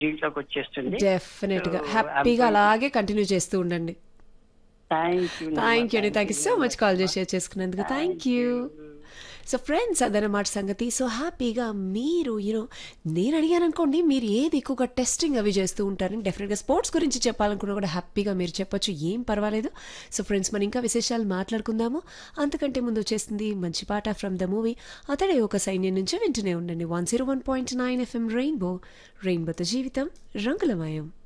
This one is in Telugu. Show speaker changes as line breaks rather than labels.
దీంట్లోకి వచ్చేస్తుంది
డెఫినెట్ గా
So,
హ్యాపీగా
I'm
అలాగే కంటిన్యూ చేస్తూ ఉండండి
థ్యాంక్ యూ
థ్యాంక్ యూ అండి thank you so much call చేసి షేర్ చేసుకున్నందుకు థ్యాంక్ యూ సో ఫ్రెండ్స్ అదనమాట సంగతి సో హ్యాపీగా మీరు యూనో నేను అడిగాను అనుకోండి మీరు ఏది ఎక్కువగా టెస్టింగ్ అవి చేస్తూ ఉంటారని డెఫినెట్గా స్పోర్ట్స్ గురించి చెప్పాలనుకున్నా కూడా హ్యాపీగా మీరు చెప్పొచ్చు ఏం పర్వాలేదు సో ఫ్రెండ్స్ మనం ఇంకా విశేషాలు మాట్లాడుకుందాము అంతకంటే ముందు వచ్చేసింది మంచి పాట ఫ్రమ్ ద మూవీ అతడే ఒక సైన్యం నుంచి వింటూనే ఉండండి one zero one point nine FM rainbow రెయిన్బోతో జీవితం రంగులమయం